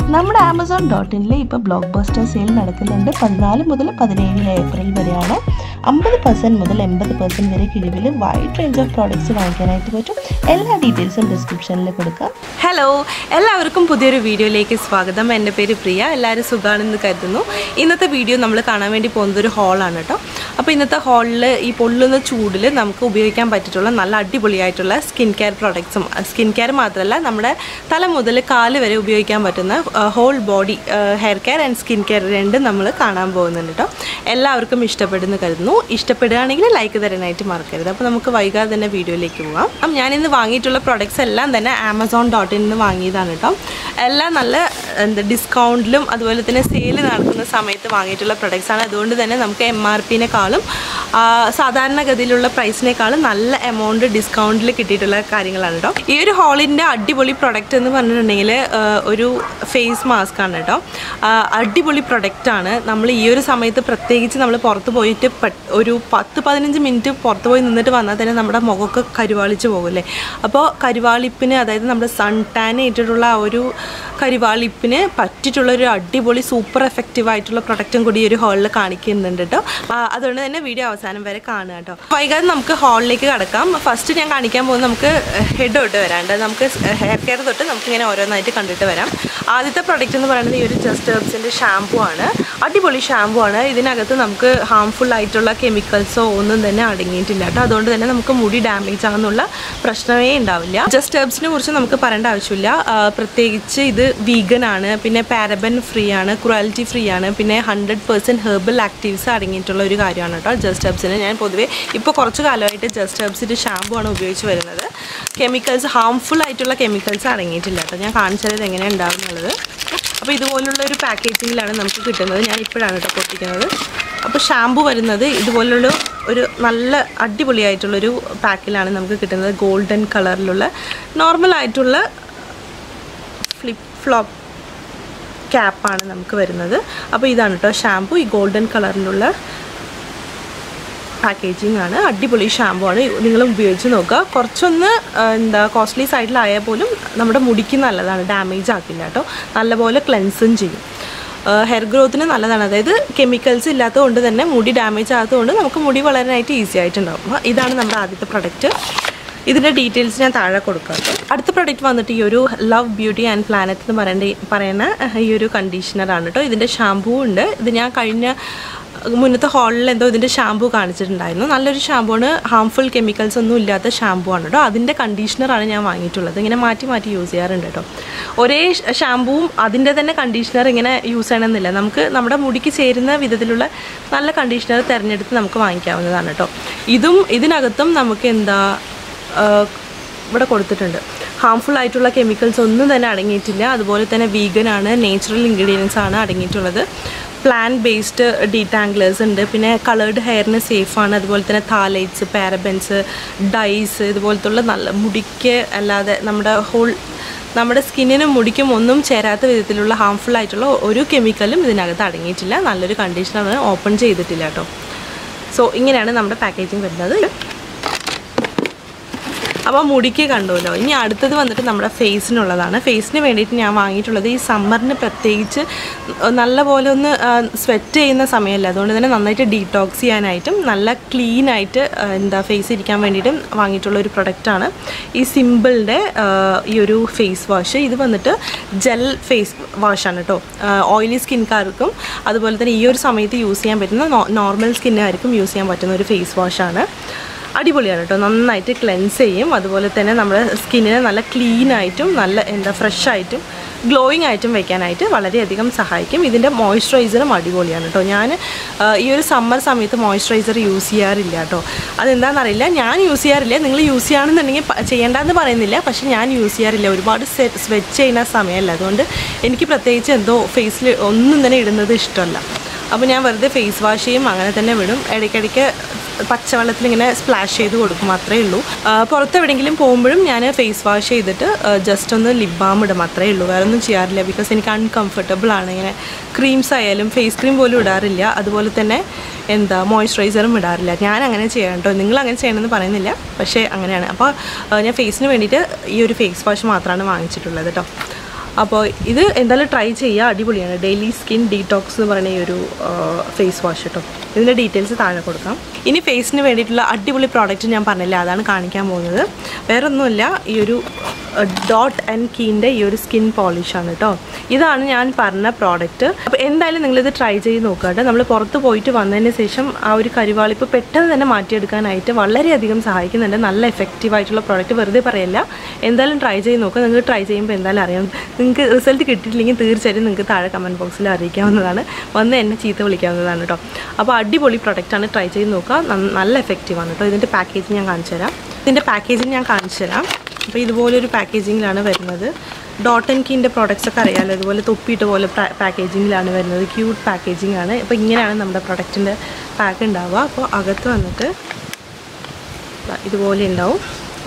നമ്മുടെ Amazon dot ഇനിൽ ഇപ്പോൾ block buster sale നടക്കുന്നുണ്ട് പതിനാല് മുതൽ പതിനേഴ് ഏപ്രിൽ വരെയാണ് അമ്പത് പെർസെൻറ്റ് മുതൽ എൺപത് പെർസെൻറ്റ് വരെ കിഴിവിൽ വൈഡ് റേഞ്ച് ഓഫ് പ്രോഡക്റ്റ്സ് വാങ്ങിക്കാനായിട്ട് പറ്റും എല്ലാ ഡീറ്റെയിൽസും ഡിസ്ക്രിപ്ഷനിൽ കൊടുക്കാം ഹലോ എല്ലാവർക്കും പുതിയൊരു വീഡിയോയിലേക്ക് സ്വാഗതം എൻ്റെ പേര് പ്രിയ എല്ലാവരും സുഖമാണെന്ന് കരുതുന്നു ഇന്നത്തെ വീഡിയോ നമ്മൾ കാണാൻ വേണ്ടി പോകുന്നത് ഒരു ഹാളാണ് കേട്ടോ അപ്പോൾ ഇന്നത്തെ ഹാളിൽ ഈ പൊള്ളുന്ന ചൂടിൽ നമുക്ക് ഉപയോഗിക്കാൻ പറ്റിയിട്ടുള്ള നല്ല അടിപൊളിയായിട്ടുള്ള സ്കിൻ കെയർ പ്രോഡക്ട്സും സ്കിൻ കെയർ മാത്രമല്ല നമ്മുടെ തല മുതൽ കാല് വരെ ഉപയോഗിക്കാൻ പറ്റുന്ന whole body hair care and skin care രണ്ടും നമ്മൾ കാണാൻ പോകുന്നുണ്ട് കേട്ടോ എല്ലാവർക്കും ഇഷ്ടപ്പെടുന്നു കരുതുന്നു ഇഷ്ടപ്പെടുകയാണെങ്കിൽ ലൈക്ക് തരാനായിട്ട് മറക്കരുത് അപ്പോൾ നമുക്ക് വൈകാതെ തന്നെ വീഡിയോയിലേക്ക് പോകാം അപ്പം ഞാനിന്ന് വാങ്ങിയിട്ടുള്ള പ്രോഡക്റ്റ്സ് എല്ലാം തന്നെ ആമസോൺ ഡോട്ട് ഇൻ നിന്ന് വാങ്ങിയതാണ് കേട്ടോ എല്ലാം നല്ല എന്താ ഡിസ്കൗണ്ടിലും അതുപോലെ തന്നെ സെയിൽ നടക്കുന്ന സമയത്ത് വാങ്ങിയിട്ടുള്ള പ്രൊഡക്ട്സ് ആണ് അതുകൊണ്ട് തന്നെ നമുക്ക് എം ആർ പിനെക്കാളും സാധാരണഗതിയിലുള്ള പ്രൈസിനേക്കാളും നല്ല എമൗണ്ട് ഡിസ്കൗണ്ടിൽ കിട്ടിയിട്ടുള്ള കാര്യങ്ങളാണ് കേട്ടോ ഈ ഒരു ഹോളിൻ്റെ അടിപൊളി പ്രൊഡക്റ്റ് എന്ന് പറഞ്ഞിട്ടുണ്ടെങ്കിൽ ഒരു ഫേസ് മാസ്ക് ആണ് കേട്ടോ ആ, അടിപൊളി പ്രൊഡക്റ്റാണ് നമ്മൾ ഈ ഒരു സമയത്ത് പ്രത്യേകിച്ച് നമ്മൾ പുറത്ത് പോയിട്ട് പെ- ഒരു പത്ത് പതിനഞ്ച് മിനിറ്റ് പുറത്ത് പോയി നിന്നിട്ട് വന്നാൽ തന്നെ നമ്മുടെ മുഖമൊക്കെ കരുവാളിച്ച് പോകുമല്ലേ അപ്പോൾ കരുവാളിപ്പിന് അതായത് നമ്മുടെ സൺ ടാൻ ഏറ്റിട്ടുള്ള ആ ഒരു കരുവാളിപ്പിന് പറ്റിയിട്ടുള്ള ഒരു അടിപൊളി സൂപ്പർ എഫക്റ്റീവ് ആയിട്ടുള്ള പ്രൊഡക്റ്റും കൂടി ഈ ഒരു ഹാളിൽ കാണിക്കുന്നുണ്ട് കേട്ടോ ആ, അതുകൊണ്ട് തന്നെ വീഡിയോ അവസാനം വരെ കാണുക കേട്ടോ വൈകാതെ നമുക്ക് ഹാളിലേക്ക് കടക്കാം ഫസ്റ്റ് ഞാൻ കാണിക്കാൻ പോകുന്നത് നമുക്ക് ഹെഡ് തൊട്ട് വരാണ്ട് നമുക്ക് ഹെയർ കെയർ തൊട്ട് നമുക്കിങ്ങനെ ഓരോന്നായിട്ട് കണ്ടിട്ട് വരാം ആദ്യത്തെ പ്രൊഡക്റ്റ് എന്ന് പറയുന്നത് ഈ ഒരു ജസ്റ്റ് ഹെർബ്സിൻ്റെ ഷാമ്പു ആണ് അടിപൊളി ഷാമ്പു ആണ് ഇതിനകത്ത് നമുക്ക് ഹാംഫുൾ ആയിട്ടുള്ള കെമിക്കൽസോ ഒന്നും തന്നെ അടങ്ങിയിട്ടില്ല കേട്ടോ അതുകൊണ്ട് തന്നെ നമുക്ക് മുടി ഡാമേജ് ആകുന്നുള്ള പ്രശ്നമേ ഉണ്ടാവില്ല ജസ്റ്റ് ഹെർബ്സിനെ കുറിച്ച് നമുക്ക് പറയേണ്ട ആവശ്യമില്ല ആ, പ്രത്യേകിച്ച് ഇത് വീഗൻ ആണ് പിന്നെ പാരബൻ ഫ്രീ ആണ് ക്രുവാലിറ്റി ഫ്രീ ആണ് പിന്നെ ഹൺഡ്രഡ് പെർസെൻറ്റ് ഹെർബൽ ആക്റ്റീവ്സ് അടങ്ങിയിട്ടുള്ള ഒരു കാര്യമാണ് കേട്ടോ ജസ്റ്റ് ഹെർബ്സിന് ഞാൻ പൊതുവേ ഇപ്പോൾ കുറച്ച് കാലമായിട്ട് ജസ്റ്റ് ഹെർബ്സിൻ്റെ ഷാമ്പു ആണ് ഉപയോഗിച്ച് വരുന്നത് കെമിക്കൽസ് ഹാംഫുൾ ആയിട്ടുള്ള കെമിക്കൽസ് അടങ്ങിയിട്ടില്ല കേട്ടോ ഞാൻ കാണിച്ചത് ഇത് എങ്ങനെയാണ് ഉണ്ടാവുന്നുള്ളത് അപ്പോൾ ഇതുപോലുള്ള ഒരു പാക്കേജിങ്ങിലാണ് നമുക്ക് കിട്ടുന്നത് ഞാൻ ഇപ്പോഴാണ് കേട്ടോ പൊട്ടിക്കുന്നത് അപ്പോൾ ഷാമ്പു വരുന്നത് ഇതുപോലുള്ള ഒരു നല്ല അടിപൊളിയായിട്ടുള്ളൊരു പാക്കിലാണ് നമുക്ക് കിട്ടുന്നത് ഗോൾഡൻ കളറിലുള്ള നോർമൽ ആയിട്ടുള്ള ഫ്ലിപ്പ് ഫ്ലോപ്പ് ക്യാപ്പാണ് നമുക്ക് വരുന്നത് അപ്പോൾ ഇതാണ് കേട്ടോ ഷാമ്പു ഈ ഗോൾഡൻ കളറിലുള്ള പാക്കേജിങ് ആണ് അടിപൊളി ഷാമ്പു ആണ് നിങ്ങൾ ഉപയോഗിച്ച് നോക്കുക കുറച്ചൊന്ന് ആ, എന്താ കോസ്റ്റ്ലി സൈഡിലായാൽ പോലും നമ്മുടെ മുടിക്ക് നല്ലതാണ് ഡാമേജ് ആക്കില്ല കേട്ടോ നല്ലപോലെ ക്ലെൻസും ചെയ്യും ഹെയർ ഗ്രോത്തിന് നല്ലതാണ് അതായത് കെമിക്കൽസ് ഇല്ലാത്തതുകൊണ്ട് തന്നെ മുടി ഡാമേജ് ആകാത്തതുകൊണ്ട് നമുക്ക് മുടി വളരാനായിട്ട് ഈസി ആയിട്ടുണ്ടാവും അപ്പോൾ ഇതാണ് നമ്മുടെ ആദ്യത്തെ പ്രൊഡക്റ്റ് ഇതിൻ്റെ ഡീറ്റെയിൽസ് ഞാൻ താഴെ കൊടുക്കാം കേട്ടോ. അടുത്ത പ്രൊഡക്റ്റ് വന്നിട്ട് ഈ ഒരു ലവ് ബ്യൂട്ടി ആൻഡ് പ്ലാനറ്റ് എന്ന് പറയേണ്ട പറയുന്ന ഈ ഒരു കണ്ടീഷണറാണ് കേട്ടോ ഇതിൻ്റെ ഷാമ്പൂ ഉണ്ട് ഇത് ഞാൻ കഴിഞ്ഞ മുന്നത്തെ ഹാളിൽ എന്തോ ഇതിൻ്റെ ഷാമ്പൂ കാണിച്ചിട്ടുണ്ടായിരുന്നു നല്ലൊരു ഷാമ്പൂ ആണ് ഹാംഫുൾ കെമിക്കൽസ് ഒന്നും ഇല്ലാത്ത ഷാമ്പൂ ആണ് കേട്ടോ അതിൻ്റെ കണ്ടീഷണറാണ് ഞാൻ വാങ്ങിയിട്ടുള്ളത് ഇങ്ങനെ മാറ്റി മാറ്റി യൂസ് ചെയ്യാറുണ്ട് കേട്ടോ ഒരേ ഷാമ്പൂവും അതിൻ്റെ തന്നെ കണ്ടീഷണർ ഇങ്ങനെ യൂസ് ചെയ്യണമെന്നില്ല നമുക്ക് നമ്മുടെ മുടിക്ക് ചേരുന്ന വിധത്തിലുള്ള നല്ല കണ്ടീഷണർ തിരഞ്ഞെടുത്ത് നമുക്ക് വാങ്ങിക്കാവുന്നതാണ് കേട്ടോ ഇതും ഇതിനകത്തും നമുക്ക് എന്താ ആ, ഇവിടെ കൊടുത്തിട്ടുണ്ട് ഹാംഫുൾ ആയിട്ടുള്ള കെമിക്കൽസ് ഒന്നും തന്നെ അടങ്ങിയിട്ടില്ല അതുപോലെ തന്നെ വീഗൻ ആണ് നേച്ചുറൽ ഇൻഗ്രീഡിയൻസ് ആണ് അടങ്ങിയിട്ടുള്ളത് പ്ലാൻ ബേസ്ഡ് ഡീറ്റാംഗ്ലേഴ്സ് ഉണ്ട് പിന്നെ കളേർഡ് ഹെയറിന് സേഫാണ് അതുപോലെ തന്നെ താലൈറ്റ്സ് പാരബൻസ് ഡൈസ് ഇതുപോലത്തുള്ള നല്ല മുടിക്ക് അല്ലാതെ നമ്മുടെ ഹോൾ നമ്മുടെ സ്കിന്നിനും മുടിക്കും ഒന്നും ചേരാത്ത വിധത്തിലുള്ള ഹാംഫുൾ ആയിട്ടുള്ള ഒരു കെമിക്കലും ഇതിനകത്ത് അടങ്ങിയിട്ടില്ല നല്ലൊരു കണ്ടീഷനാണ് ഓപ്പൺ ചെയ്തിട്ടില്ല കേട്ടോ സോ ഇങ്ങനെയാണ് നമ്മുടെ പാക്കേജിങ് വരുന്നത് അപ്പോൾ മുടിക്ക് കണ്ടുമല്ലോ ഇനി അടുത്തത് വന്നിട്ട് നമ്മുടെ ഫേസിനുള്ളതാണ് ഫേസിന് വേണ്ടിയിട്ട് ഞാൻ വാങ്ങിയിട്ടുള്ളത് ഈ സമ്മറിന് പ്രത്യേകിച്ച് നല്ലപോലെ ഒന്ന് സ്വെറ്റ് ചെയ്യുന്ന സമയമല്ല അതുകൊണ്ട് തന്നെ നന്നായിട്ട് ഡീടോക്സ് ചെയ്യാനായിട്ടും നല്ല ക്ലീൻ ആയിട്ട് ആ, എന്താ ഫേസ് ഇരിക്കാൻ വേണ്ടിയിട്ടും വാങ്ങിയിട്ടുള്ള ഒരു പ്രൊഡക്റ്റാണ് ഈ സിമ്പിളിൻ്റെ ഈ ഒരു ഫേസ് വാഷ് ഇത് വന്നിട്ട് ജെൽ ഫേസ് വാഷാണ് കേട്ടോ ഓയിലി സ്കിൻകാർക്കും അതുപോലെ തന്നെ ഈ ഒരു സമയത്ത് യൂസ് ചെയ്യാൻ പറ്റുന്ന നോർമൽ സ്കിന്നുകാർക്കും യൂസ് ചെയ്യാൻ പറ്റുന്ന ഒരു ഫേസ് വാഷാണ് അടിപൊളിയാണ് കേട്ടോ നന്നായിട്ട് ക്ലെൻസ് ചെയ്യും അതുപോലെ തന്നെ നമ്മുടെ സ്കിന്നിനെ നല്ല ക്ലീൻ ആയിട്ടും നല്ല എന്താ ഫ്രഷ് ആയിട്ടും ഗ്ലോയിങ് ആയിട്ടും വെക്കാനായിട്ട് വളരെയധികം സഹായിക്കും ഇതിൻ്റെ മോയ്സ്ചറൈസറും അടിപൊളിയാണ് കേട്ടോ ഞാൻ ആ, ഈ ഒരു സമ്മർ സമയത്ത് മോയ്സ്ചറൈസർ യൂസ് ചെയ്യാറില്ല കേട്ടോ അതെന്താണെന്നറിയില്ല ഞാൻ യൂസ് ചെയ്യാറില്ല നിങ്ങൾ യൂസ് ചെയ്യുകയാണെന്നുണ്ടെങ്കിൽ പ- ചെയ്യേണ്ടെന്ന് പറയുന്നില്ല പക്ഷേ ഞാൻ യൂസ് ചെയ്യാറില്ല ഒരുപാട് സ്വെറ്റ് ചെയ്യുന്ന സമയമല്ല അതുകൊണ്ട് എനിക്ക് പ്രത്യേകിച്ച് എന്തോ ഫേസിൽ ഒന്നും തന്നെ ഇടുന്നത് ഇഷ്ടമല്ല അപ്പോൾ ഞാൻ വെറുതെ ഫേസ് വാഷ് ചെയ്യും അങ്ങനെ തന്നെ വിടും ഇടയ്ക്കിടയ്ക്ക് പച്ചവെള്ളത്തിൽ ഇങ്ങനെ സ്പ്ലാഷ് ചെയ്ത് കൊടുക്കും അത്രേ ഉള്ളൂ ആ, പുറത്ത് എവിടെയെങ്കിലും പോകുമ്പോഴും ഞാൻ ഫേസ് വാഷ് ചെയ്തിട്ട് ജസ്റ്റ് ഒന്ന് ലിപ് ബാം ഇടും അത്രേ ഉള്ളൂ വേറെ ഒന്നും ചെയ്യാറില്ല ബിക്കോസ് എനിക്ക് അൺകംഫർട്ടബിൾ ആണ് ഇങ്ങനെ ക്രീംസ് ആയാലും ഫേസ് ക്രീം പോലും ഇടാറില്ല അതുപോലെ തന്നെ എന്താ മോയ്സ്ചറൈസറും ഇടാറില്ല ഞാൻ അങ്ങനെ ചെയ്യാം കേട്ടോ നിങ്ങൾ അങ്ങനെ ചെയ്യണമെന്ന് പറയുന്നില്ല പക്ഷേ അങ്ങനെയാണ് അപ്പോൾ ആ, ഞാൻ ഫേസിന് വേണ്ടിയിട്ട് ഈ ഒരു ഫേസ് വാഷ് മാത്രമാണ് വാങ്ങിച്ചിട്ടുള്ളത് കേട്ടോ അപ്പോൾ ഇത് എന്തായാലും ട്രൈ ചെയ്യുക അടിപൊളിയാണ് ഡെയിലി സ്കിൻ ഡീടോക്സ് എന്ന് പറയുന്ന ഈ ഒരു ഫേസ് വാഷ് കേട്ടോ ഇതിൻ്റെ ഡീറ്റെയിൽസ് താഴെ കൊടുക്കാം ഇനി ഫേസിന് വേണ്ടിയിട്ടുള്ള അടിപൊളി പ്രോഡക്റ്റ് ഞാൻ പറഞ്ഞില്ല അതാണ് കാണിക്കാൻ പോകുന്നത് വേറെ ഒന്നുമില്ല ഈ ഒരു ഡോട്ട് ആൻഡ് കീൻ്റെ ഈ ഒരു സ്കിൻ പോളിഷാണ് കേട്ടോ ഇതാണ് ഞാൻ പറഞ്ഞ പ്രോഡക്റ്റ് അപ്പോൾ എന്തായാലും നിങ്ങളിത് ട്രൈ ചെയ്ത് നോക്കുക കേട്ടോ നമ്മൾ പുറത്ത് പോയിട്ട് വന്നതിന് ശേഷം ആ ഒരു കരിവാളിപ്പ് പെട്ടെന്ന് തന്നെ മാറ്റിയെടുക്കാനായിട്ട് വളരെയധികം സഹായിക്കുന്നുണ്ട് നല്ല എഫക്റ്റീവ് ആയിട്ടുള്ള പ്രോഡക്റ്റ് വെറുതെ പറയല്ല എന്തായാലും ട്രൈ ചെയ്ത് നോക്കുക നിങ്ങൾക്ക് ട്രൈ ചെയ്യുമ്പോൾ എന്തായാലും അറിയാം നിങ്ങൾക്ക് റിസൾട്ട് കിട്ടിയിട്ടില്ലെങ്കിൽ തീർച്ചയായിട്ടും നിങ്ങൾക്ക് താഴെ കമൻറ്റ് ബോക്സിൽ അറിയിക്കാവുന്നതാണ് വന്ന് എന്നെ ചീത്ത വിളിക്കാവുന്നതാണ് കേട്ടോ അപ്പോൾ അടിപൊളി പ്രൊഡക്റ്റാണ് ട്രൈ ചെയ്ത് നോക്കുക നന്ന- നല്ല എഫക്റ്റീവാണ് കേട്ടോ ഇതിൻ്റെ പാക്കേജിങ് ഞാൻ കാണിച്ചു തരാം ഇതിൻ്റെ പാക്കേജിങ് ഞാൻ കാണിച്ചു തരാം അപ്പോൾ ഇതുപോലൊരു പാക്കേജിങ്ങിലാണ് വരുന്നത് ഡോട്ട് ആൻഡ് കീൻ്റെ പ്രോഡക്റ്റ്സ് ഒക്കെ അറിയാമല്ലോ ഇതുപോലെ തൊപ്പിയിട്ട് പോലെ പാക്കേജിങ്ങിലാണ് വരുന്നത് ക്യൂട്ട് പാക്കേജിംഗ് ആണ് അപ്പോൾ ഇങ്ങനെയാണ് നമ്മുടെ പ്രൊഡക്റ്റിൻ്റെ പാക്ക് ഉണ്ടാവുക അപ്പോൾ അകത്ത് വന്നിട്ട് ദാ ഇതുപോലെ ഉണ്ടാവും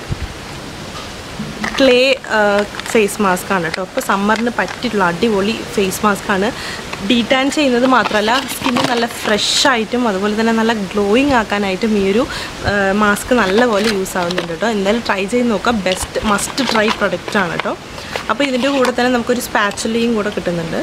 ക്ലേ ഫേസ് മാസ്ക് ആണ് കേട്ടോ ഇപ്പോൾ സമ്മറിന് പറ്റിയിട്ടുള്ള അടിപൊളി ഫേസ് മാസ്ക് ആണ് ഡീടാൻ ചെയ്യുന്നത് മാത്രമല്ല സ്കിന്ന് നല്ല ഫ്രഷ് ആയിട്ടും അതുപോലെ തന്നെ നല്ല ഗ്ലോയിങ് ആക്കാനായിട്ടും ഈ ഒരു മാസ്ക് നല്ലപോലെ യൂസ് ആവുന്നുണ്ട് കേട്ടോ എന്തായാലും ട്രൈ ചെയ്ത് നോക്കാം ബെസ്റ്റ് മസ്റ്റ് ട്രൈ പ്രൊഡക്റ്റ് ആണ് കേട്ടോ അപ്പോൾ ഇതിൻ്റെ കൂടെ തന്നെ നമുക്കൊരു സ്പാച്ചുലയും കൂടെ കിട്ടുന്നുണ്ട്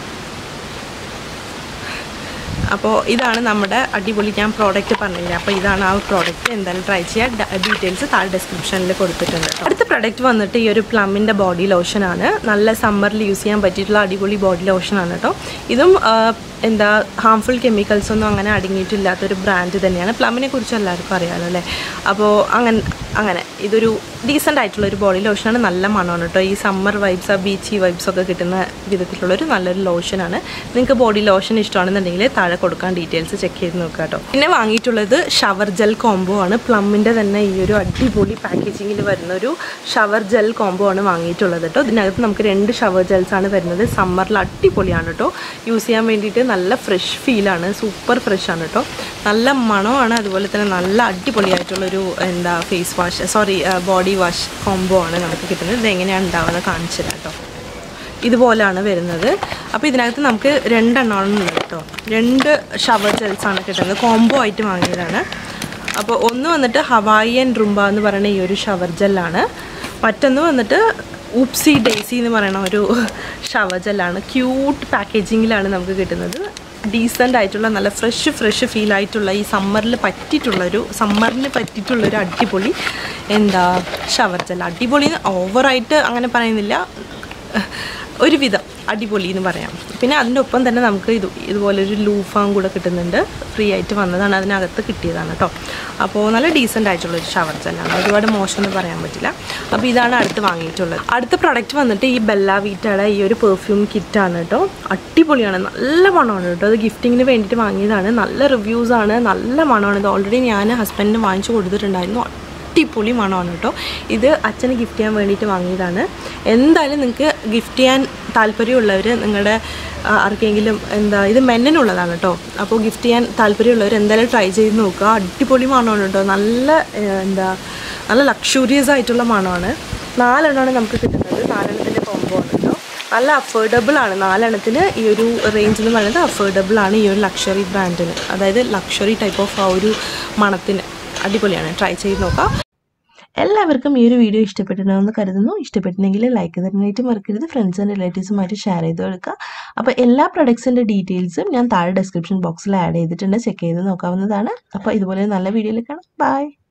അപ്പോൾ ഇതാണ് നമ്മുടെ അടിപൊളി ഞാൻ പ്രോഡക്റ്റ് പറഞ്ഞില്ല അപ്പോൾ ഇതാണ് ആ പ്രോഡക്റ്റ് എന്തായാലും ട്രൈ ചെയ്യുക ഡീറ്റെയിൽസ് താഴെ ഡിസ്ക്രിപ്ഷനിൽ കൊടുത്തിട്ടുണ്ട് കേട്ടോ. അടുത്ത പ്രൊഡക്റ്റ് വന്നിട്ട് ഈ ഒരു പ്ലമ്മിൻ്റെ ബോഡി ലോഷനാണ് നല്ല സമ്മറിൽ യൂസ് ചെയ്യാൻ പറ്റിയിട്ടുള്ള അടിപൊളി ബോഡി ലോഷനാണ് കേട്ടോ ഇതും ആ, എന്താ ഹാംഫുൾ കെമിക്കൽസ് ഒന്നും അങ്ങനെ അടങ്ങിയിട്ടില്ലാത്തൊരു ബ്രാൻഡ് തന്നെയാണ് പ്ലമ്മിനെ കുറിച്ച് എല്ലാവർക്കും അറിയാമല്ലോ അല്ലേ അപ്പോൾ അങ്ങനെ അങ്ങനെ ഇതൊരു ഡീസൻ്റ് ആയിട്ടുള്ള ഒരു ബോഡി ലോഷനാണ് നല്ല മണമാണ് കേട്ടോ ഈ സമ്മർ വൈബ്സ് ആ ബീച്ചി വൈബ്സ് ഒക്കെ കിട്ടുന്ന വിധത്തിലുള്ളൊരു നല്ലൊരു ലോഷനാണ് നിങ്ങൾക്ക് ബോഡി ലോഷൻ ഇഷ്ടമാണെന്നുണ്ടെങ്കിൽ താഴെ കൊടുക്കാൻ ഡീറ്റെയിൽസ് ചെക്ക് ചെയ്ത് നോക്കുക കേട്ടോ പിന്നെ വാങ്ങിയിട്ടുള്ളത് ഷവർ ജെൽ കോംബോ ആണ് പ്ലമ്മിൻ്റെ തന്നെ ഈ ഒരു അടിപൊളി പാക്കേജിങ്ങിൽ വരുന്ന ഒരു ഷവർ ജെൽ കോംബോ ആണ് വാങ്ങിയിട്ടുള്ളത് കേട്ടോ ഇതിനകത്ത് നമുക്ക് രണ്ട് ഷവർ ജെൽസ് ആണ് വരുന്നത് സമ്മറിൽ അടിപൊളിയാണ് കേട്ടോ യൂസ് ചെയ്യാൻ വേണ്ടിയിട്ട് നല്ല ഫ്രഷ് ഫീലാണ് സൂപ്പർ ഫ്രഷ് ആണ് കേട്ടോ നല്ല മണമാണ് അതുപോലെ തന്നെ നല്ല അടിപൊളിയായിട്ടുള്ളൊരു എന്താ face wash sorry body wash combo ആണ് നമുക്ക് കിട്ടുന്നത് ഇത് എങ്ങനെയാണ് ഉണ്ടാവുന്നത് കാണിച്ചു തരാം കേട്ടോ ഇതുപോലാണ് വരുന്നത് അപ്പോൾ ഇതിനകത്ത് നമുക്ക് രണ്ടെണ്ണമാണ് ഉള്ളത് കേട്ടോ രണ്ട് ഷവർ ജെൽസ് ആണ് കിട്ടുന്നത് കോംബോ ആയിട്ട് വാങ്ങിയതാണ് അപ്പോൾ ഒന്ന് വന്നിട്ട് ഹവായിയൻ റുംബ എന്ന് പറയുന്ന ഈ ഒരു ഷവർ ജെല്ലാണ് മറ്റൊന്ന് വന്നിട്ട് ഉപ്സി ഡേസി എന്ന് പറയുന്ന ഒരു ഷവർ ജെല്ലാണ് ക്യൂട്ട് പാക്കേജിങ്ങിലാണ് നമുക്ക് കിട്ടുന്നത് ഡീസൻ്റ് ആയിട്ടുള്ള നല്ല ഫ്രഷ് ഫ്രഷ് ഫീൽ ആയിട്ടുള്ള ഈ സമ്മറിൽ പറ്റിയിട്ടുള്ളൊരു സമ്മറിന് പറ്റിയിട്ടുള്ളൊരു അടിപൊളി എന്താ ഷവർ ജെൽ അടിപൊളി ഓവറായിട്ട് അങ്ങനെ പറയുന്നില്ല ഒരുവിധം അടിപൊളി എന്ന് പറയാം പിന്നെ അതിൻ്റെ ഒപ്പം തന്നെ നമുക്ക് ഇത് ഇതുപോലൊരു ലൂഫാം കൂടെ കിട്ടുന്നുണ്ട് ഫ്രീ ആയിട്ട് വന്നതാണ് അതിനകത്ത് കിട്ടിയതാണ് കേട്ടോ അപ്പോൾ നല്ല ഡീസൻ്റ് ആയിട്ടുള്ളൊരു ഷവർ ജെല്ലാണ് ഒരുപാട് മോശമൊന്നും പറയാൻ പറ്റില്ല അപ്പോൾ ഇതാണ് അടുത്ത് വാങ്ങിയിട്ടുള്ളത് അടുത്ത പ്രൊഡക്റ്റ് വന്നിട്ട് ഈ ബെല്ല വീറ്റയുടെ ഈ ഒരു പെർഫ്യൂം കിറ്റാണ് കേട്ടോ അടിപൊളിയാണ് നല്ല മണമാണ് കേട്ടോ അത് ഗിഫ്റ്റിങ്ങിന് വേണ്ടിയിട്ട് വാങ്ങിയതാണ് നല്ല റിവ്യൂസാണ് നല്ല മണമാണ് ഇത് ഓൾറെഡി ഞാൻ ഹസ്ബൻഡിന് വാങ്ങിച്ചു കൊടുത്തിട്ടുണ്ടായിരുന്നു അടിപൊളി മണമാണ് കേട്ടോ ഇത് അച്ഛന് ഗിഫ്റ്റ് ചെയ്യാൻ വേണ്ടിയിട്ട് വാങ്ങിയതാണ് എന്തായാലും നിങ്ങൾക്ക് ഗിഫ്റ്റ് ചെയ്യാൻ താല്പര്യമുള്ളവർ നിങ്ങളുടെ ആ, ആർക്കെങ്കിലും എന്താ ഇത് മെന്നിനുള്ളതാണ് കേട്ടോ അപ്പോൾ ഗിഫ്റ്റ് ചെയ്യാൻ താല്പര്യമുള്ളവർ എന്തായാലും ട്രൈ ചെയ്ത് നോക്കുക അടിപൊളി മണമാണ് കേട്ടോ നല്ല ഏഹ്, എന്താ നല്ല ലക്ഷൂറിയസ് ആയിട്ടുള്ള മണമാണ് നാലെണ്ണമാണ് നമുക്ക് കിട്ടുന്നത് നാലെണ്ണത്തിൻ്റെ കോംബോ ആണ് കേട്ടോ നല്ല അഫോർഡബിൾ ആണ് നാലെണ്ണത്തിന് ഈ ഒരു റേഞ്ച് എന്ന് പറയുന്നത് അഫോർഡബിൾ ആണ് ഈ ഒരു ലക്ഷറി ബ്രാൻഡിന് അതായത് ലക്ഷറി ടൈപ്പ് ഓഫ് ആ ഒരു മണത്തിന് അടിപൊളിയാണ് ട്രൈ ചെയ്ത് നോക്കാം എല്ലാവർക്കും ഈ ഒരു വീഡിയോ ഇഷ്ടപ്പെട്ടിട്ടുണ്ടെന്ന് കരുതുന്നു ഇഷ്ടപ്പെട്ടിട്ടുണ്ടെങ്കിൽ ലൈക്ക് തരാനായിട്ട് മറക്കരുത് ഫ്രണ്ട്സ് ആൻഡ് റിലേറ്റീവ്സുമായിട്ട് ഷെയർ ചെയ്ത് കൊടുക്കുക അപ്പോൾ എല്ലാ പ്രൊഡക്ട്സിൻ്റെ ഡീറ്റെയിൽസും ഞാൻ താഴെ ഡിസ്ക്രിപ്ഷൻ ബോക്സിൽ ആഡ് ചെയ്തിട്ടുണ്ട് ചെക്ക് ചെയ്ത് നോക്കാവുന്നതാണ് അപ്പോൾ ഇതുപോലെ നല്ല വീഡിയോയിൽ കാണാം ബൈ